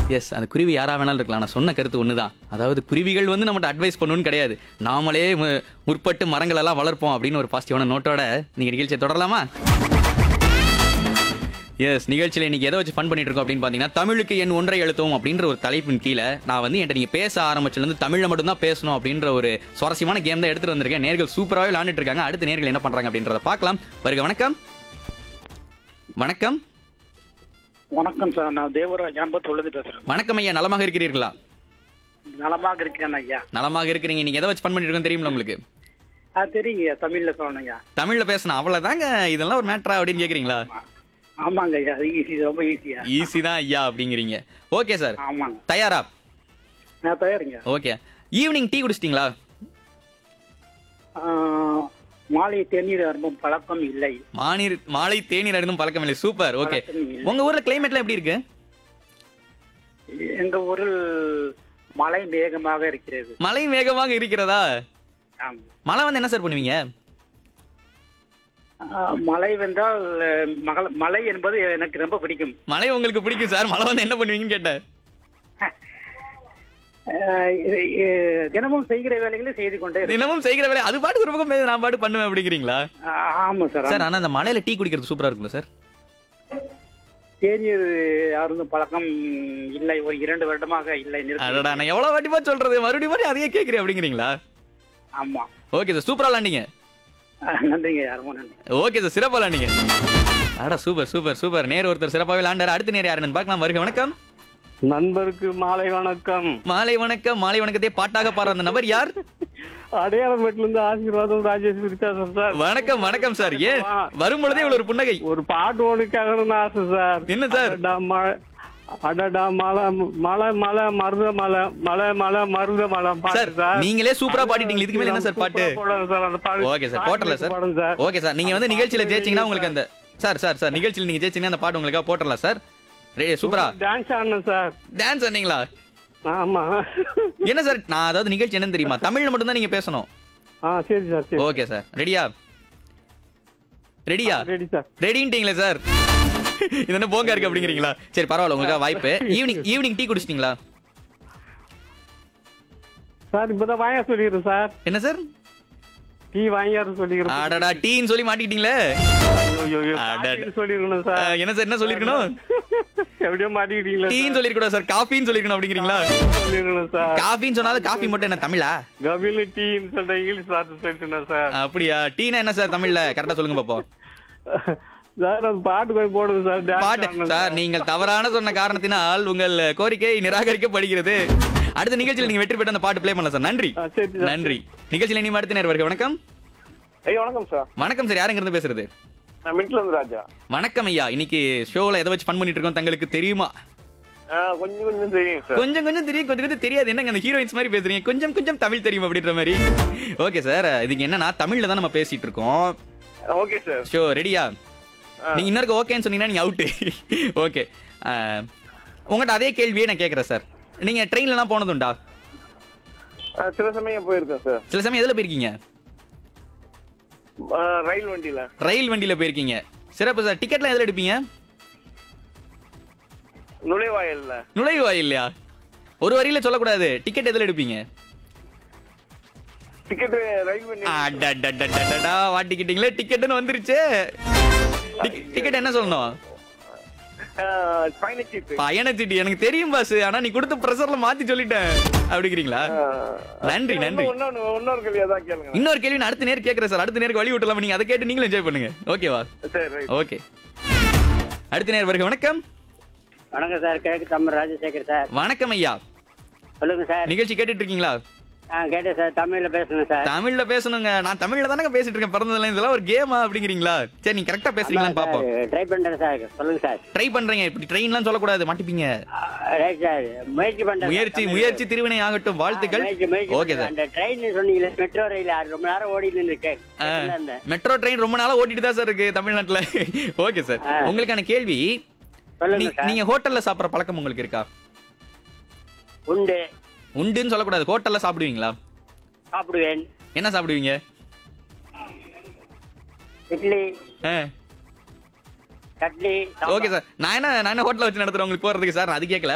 S அந்த குருவி யாரா வேணாலும் இருக்கலாம் நான் சொன்ன கருத்து ஒண்ணுதான் அதாவது குருவிகள் வந்து நம்மகிட்ட அட்வைஸ் பண்ணணும்னு கிடையாது நாமளே மு- முற்பட்டு மரங்கள் எல்லாம் வளர்ப்போம் அப்படின்னு ஒரு பாசிட்டிவான நோட்டோட நீங்க நிகழ்ச்சியை தொடரலாமா எஸ் நிகழ்ச்சியில் இன்னைக்கு எதை வச்சு ஃபன் பண்ணிட்டு இருக்கோம் அப்படின்னு பார்த்தீங்கன்னா தமிழுக்கு என் ஒன்றை எழுத்துவோம் அப்படின்ற ஒரு தலைப்பின் கீழே நான் வந்து என்கிட்ட நீங்கள் பேச ஆரம்பிச்சிலேருந்து தமிழில் மட்டும்தான் பேசணும் அப்படின்ற ஒரு சுவாரஸ்யமான கேம் தான் எடுத்துட்டு வந்திருக்கேன் நேர்கள் சூப்பராகவே விளாண்டுட்டு இருக்காங்க அடுத்த நேர்கள் என்ன பண்றாங்க அப்படின்றத பார்க்கலாம் வருக வணக்கம் வணக்கம் வணக்கம் சார் நான் தேவராஜ் அன்பத்தொழுது பேசுறேன் வணக்கம் ஐயா நலமாக இருக்கிறீர்களா நலமாக இருக்கேன் ஐயா நலமாக இருக்கிறீங்க நீங்க எதை வச்சு ஃபன் பண்ணிட்டு இருக்கோம் தெரியுமில உங்களுக்கு ஆ தெரியுங்க தமிழ்ல சொல்லணுங்க தமிழ்ல பேசணும் அவ்வளவுதாங்க இதெல்லாம் ஒரு மேட்ரா அப்படின்னு கேக்குறீங்களா ஆமாங்க ஐயா அது ஈஸி ரொம்ப ஈஸியா ஈஸி தான் ஐயா அப்படிங்கிறீங்க ஓகே சார் ஆமாங்க தயாரா நான் தயாருங்க ஓகே ஈவினிங் டீ குடிச்சிட்டீங்களா ஆ, மாலை தேநீர் அரும்பும் பழக்கம் இல்லை மாநீர் மாலை தேநீர் அருந்தும் பழக்கம் இல்லை சூப்பர் ஓகே பழக்கம் இல்லை. உங்க ஊர்ல கிளைமேட்லாம் எப்படி இருக்கு எங்க ஊரில் மழை வேகமாக இருக்கிறது மழை வேகமாக இருக்கிறதா ஆமா. மழை வந்து என்ன சார் பண்ணுவீங்க ஆ, மழை வென்றால் அஹ், மகள- மழை என்பது எனக்கு ரொம்ப பிடிக்கும் மழை உங்களுக்கு பிடிக்கும் சார் மழை வந்து என்ன பண்ணுவீங்கன்னு கேட்டேன் அஹ், இது- இது தினமும் செய்கிற வேலைகளை செய்து கொண்டே இருக்கேன். தினமும் செய்கிற வேலை அது பாட்டு ஒரு பக்கம் பேசு, நான் பாட்டு பண்ணுவேன் அப்படிங்கிறீங்களா ஆ, ஆமா சார் சார் ஆனா அந்த மழையில டீ குடிக்கிறது சூப்பரா இருக்கும்ல சார் தேநீர் அருந்தும் பழக்கம் இல்லை ஒரு இரண்டு வருடமாக இல்லை நிறுத்தி அடடா நான் எவ்வளவு வாட்டிப்பா சொல்றது மறுபடியும் மறுபடியும் அதையே கேக்குறேன் அப்படிங்கிறீங்களா ஆமா ஓகே சார் சூப்பரா விளாண்டீங்க அஹ், நன்றிங்க யாரும் நன்றி ஓகே சார் சிறப்பா விளாண்டீங்க அடா சூப்பர் சூப்பர் சூப்பர் நேர் ஒருத்தர் சிறப்பாக விளாண்டாரு அடுத்த நேர் யாருன்னு பார்க்கலாம் வருக வணக்கம் நண்பருக்கு மாலை வணக்கம் மாலை வணக்கம் மாலை வணக்கத்தை பாட்டாக பாடுற அந்த நபர் யார் அடையாளமேட்ல இருந்து ஆசீர்வாதம் ராஜேஷ் விருத்தாசம் சார் வணக்கம் வணக்கம் சார் ஏன் வரும் பொழுதே இவ்வளவு ஒரு புன்னகை ஒரு பாட்டு ஒண்ணு கேட்கணும்னு ஆசை சார் என்ன சார்? அடடா மழை அடடா மலை மலை மலை மருத மலை மலை மலை மருத மலை பாட்டு சார் சார் நீங்களே சூப்பரா பாடிட்டீங்க இதுக்கு மேல என்ன சார் பாட்டு சூப்பரா போடுங்க சார் அந்த பாட்டு ஓகே சார் போட்டல சார் பாடுங்க சார் ஓகே சார் நீங்க வந்து நிகழ்ச்சியில ஜெயிச்சீங்கன்னா உங்களுக்கு அந்த சார் சார் சார் நிகழ்ச்சியில் நீங்க ஜெயிச்சீங்கன்னா அந்த பாட்டு உங்களுக்காக போட்டலாம் சார் ரெடி சூப்பரா டான்ஸ் ஆடணும் சார் டான்ஸ் பண்ணீங்களா ஆமா என்ன சார் நான் அதாவது நிகழ்ச்சி என்னன்னு தெரியுமா தமிழ்ல மட்டும் தான் நீங்க பேசணும் ஆ சரி சார் சரி ஓகே சார் ரெடியா ரெடியா ரெடி சார் ரெடின்ட்டீங்களே சார் இது என்ன போங்க இருக்கு அப்படிங்கிறீங்களா சரி பரவாயில்ல உங்களுக்காக வாய்ப்பு ஈவினிங் ஈவினிங் டீ குடிச்சிட்டீங்களா சார் இப்பதான் வாங்க சொல்லிடுறேன் சார் என்ன சார் டீ வாங்கியாரு சொல்லிக்கிறேன் அடடா டீன்னு சொல்லி மாட்டிக்கிட்டீங்களே ஐயோ, ஐயோ, அட. காஃபின்னு சொல்லிருக்கணும் சார் அஹ், என்ன சார் என்ன சொல்லிருக்கணும் எப்படியோ மாட்டிக்கிட்டீங்களா டீன்னு சொல்லிருக்கூடாது சார் காஃபின்னு சொல்லிருக்கணும் அப்படிங்கிறீங்களா சொல்லிருக்கணும் சார் காஃபின்னு சொன்னாலும் காஃபி மட்டும் என்ன தமிழா கபில டீன்னு சொல்ற இங்கிலீஷ் வார்த்தை சொல்லிட்டேன் சார் அப்படியா டீனா என்ன சார் தமிழ்ல கரெக்டா சொல்லுங்க பாப்போம் சார் அது பாட்டு போய் போடுங்க சார் dance பாட்டு ஆடணும் சார் நீங்கள் தவறான சொன்ன காரணத்தினால் உங்கள் கோரிக்கை நிராகரிக்கப்படுகிறது அடுத்த நிகழ்ச்சியில் நீங்க வெற்றி பெற்று அந்த பாட்டு ப்ளே பண்ணலாம் சார் நன்றி ஆ, சரி சார். நன்றி நிகழ்ச்சியில் இனி அடுத்த நேரம் வருக வணக்கம் ஐயா வணக்கம் சார் வணக்கம் சார் யாருங்க இருந்து பேசுறது நான் மிட்ல இருந்து ராஜா வணக்கம் ஐயா இன்னைக்கு ஷோல எதை வச்சு ஃபன் பண்ணிட்டு இருக்கோம் தங்களுக்கு தெரியுமா ஆ, கொஞ்சம் கொஞ்சம் தெரியும் சார் கொஞ்சம் கொஞ்சம் தெரியும் கொஞ்சம் கொஞ்சம் தெரியாது என்னங்க அந்த ஹீரோயின்ஸ் மாதிரி பேசுறீங்க கொஞ்சம் கொஞ்சம் தமிழ் தெரியும் அப்படின்ற மாதிரி ஓகே சார் இதுக்கு என்னன்னா தமிழ்ல தான் நம்ம பேசிட்டு இருக்கோம் ஓகே சார் ஷோ ரெடியா நீங்க இன்னொரு ஓகேன்னு சொன்னீங்கன்னா நீங்க அவுட்டு ஓகே உங்கள்கிட்ட அதே கேள்வியே நான் கேட்குறேன் சார் நீங்க ட்ரெயின்லலாம் போனதுண்டா சில சமயம் போயிருக்கேன் சார் சில சமயம் எதில் போயிருக்கீங்க ரயில் வண்டியில ரயில் வண்டியில போயிருக்கீங்க சிறப்பு சார் டிக்கெட்லாம் எதில் எடுப்பீங்க நுழைவாயில்ல நுழைவாயில் இல்லையா ஒரு வரியில சொல்லக்கூடாது டிக்கெட் எதில் எடுப்பீங்க டிக்கெட் ரயில் வண்டி அடடடடடடா, மாட்டிக்கிட்டீங்களே டிக்கெட்னு வந்துருச்சு டிக்கெட் என்ன சொல்லணும் பயணச்சீட்டு பயணச்சீட்டு எனக்கு தெரியும் பாஸ் ஆனா நீ கொடுத்த ப்ரெஷர்ல மாத்தி சொல்லிட்டேன் அப்படிங்கிறீங்களா நன்றி நன்றி இன்னொன்னு இன்னொரு கேள்வி அதான் கேளுங்க இன்னொரு கேள்வி நான் அடுத்த நேரம் கேட்கறேன் சார் அடுத்த நேரம் வழி விட்டலாம் நீங்க அதை கேட்டு நீங்களும் என்ஜாய் பண்ணுங்க ஓகேவா சரி ரைட் ஓகே அடுத்த நேரம் வருக வணக்கம் வணக்கம் சார் கிழக்கு தமிழ் ராஜசேகர் சார் வணக்கம் ஐயா சொல்லுங்க சார் நிகழ்ச்சி கேட்டுட்டு இருக்கீங்களா ஆ கேட்டேன் சார் தமிழ்ல பேசணும் சார் தமிழ்ல பேசணுங்க நான் தமிழ்ல தானே பேசிட்டு இருக்கேன் பிறந்ததுல இதெல்லாம் ஒரு கேமா அப்படிங்கிறீங்களா சரி நீங்க கரெக்டா பேசுறீங்களான்னு பாப்போம் ட்ரை பண்றேன் சார் சொல்லுங்க சார் ட்ரை பண்றீங்க இப்படி ட்ரெயின்லாம் சொல்லக்கூடாது மாட்டிப்பீங்க ரைட் சார் முயற்சி பண்றேன் முயற்சி முயற்சி திருவினை ஆகட்டும் வாழ்த்துக்கள் முயற்சி முயற்சி ஓகே பண்றேன். சார் அந்த ட்ரெயின் சொன்னீங்களே மெட்ரோ ரயில் அது ரொம்ப நேரம் ஓடிட்டு இருக்கேன் இருந்தேன். மெட்ரோ ட்ரெயின் ரொம்ப நாளா ஓட்டிட்டு தான் சார் இருக்கு தமிழ்நாட்டுல ஓகே சார் ஆ. உங்களுக்கான கேள்வி சொல்லுங்க நீ- சார் நீங்க ஹோட்டல்ல சாப்பிடுற பழக்கம் உங்களுக்கு இருக்கா உண்டு உண்டுன்னு சொல்லக்கூடாது ஹோட்டல்ல சாப்பிடுவீங்களா சாப்பிடுவேன் என்ன சாப்பிடுவீங்க இட்லி சட்னி ஓகே சார் நான் என்ன நான் என்ன ஹோட்டல் வச்சு நடத்துறேன் உங்களுக்கு போறதுக்கு சார் நான் அது கேட்கல